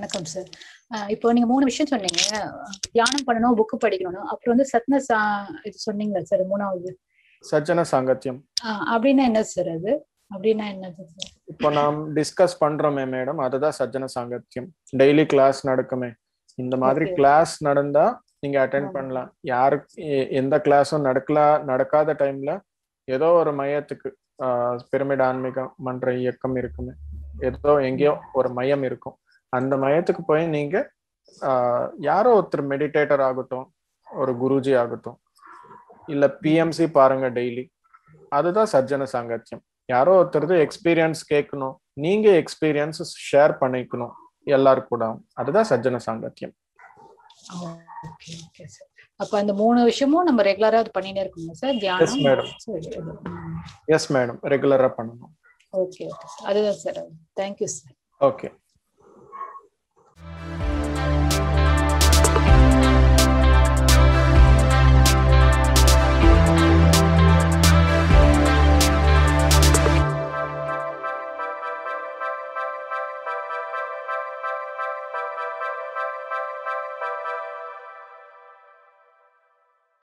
வணக்கம் சார் இப்போ நீங்க மூணு விஷயம் சொன்னீங்க தியானம் பண்ணணும் புக்கு படிக்கணும் அப்புறம் வந்து சத்ன சா இது சொன்னீங்களா சார் மூணாவது சஜ்ஜன சாங்கத்தியம் ஆஹ் அப்படின்னா என்ன சார் அது அப்படின்னா என்னது சார் இப்போ நாம் டிஸ்கஸ் பண்றோமே மேடம் அதுதான் சஜ்ஜன சாங்கத்தியம் டெய்லி கிளாஸ் நடக்குமே இந்த மாதிரி Okay. கிளாஸ் நடந்தா நீங்க அட்டென்ட் ஆமா. பண்ணலாம் யாருக்கு எ- எந்த கிளாஸும் நடக்கல நடக்காத டைம்ல ஏதோ ஒரு மையத்துக்கு பிரமிட் ஆன்மீக மன்ற இயக்கம் இருக்குமே ஏதோ எங்கேயோ ஒரு மையம் இருக்கும் அந்த மையத்துக்கு போய் நீங்க ஆஹ், யாரோ ஒருத்தர் மெடிடேட்டர் ஆகட்டும் ஒரு குருஜி ஆகட்டும் இல்ல பிஎம்சி பாருங்க டெய்லி அதுதான் சஜ்ஜன சாங்கத்தியம் யாரோ ஒருத்தரது எக்ஸ்பீரியன்ஸ் கேட்கணும் நீங்க எக்ஸ்பீரியன்ஸ் ஷேர் பண்ணிக்கணும் எல்லாரு கூட அதுதான் சஜ்ஜன சாங்கத்தியம் ஓகே ஓகே சார் அப்ப அந்த மூணு விஷயமும் நம்ம ரெகுலரா அது பண்ணிட்டே இருக்கணும் சார் Yes, madam. தியானம் எஸ் மேடம் ரெகுலரா பண்ணணும் ஓகே ஓகே சார் அதுதான் சார் தேங்க்யூ சார் ஓகே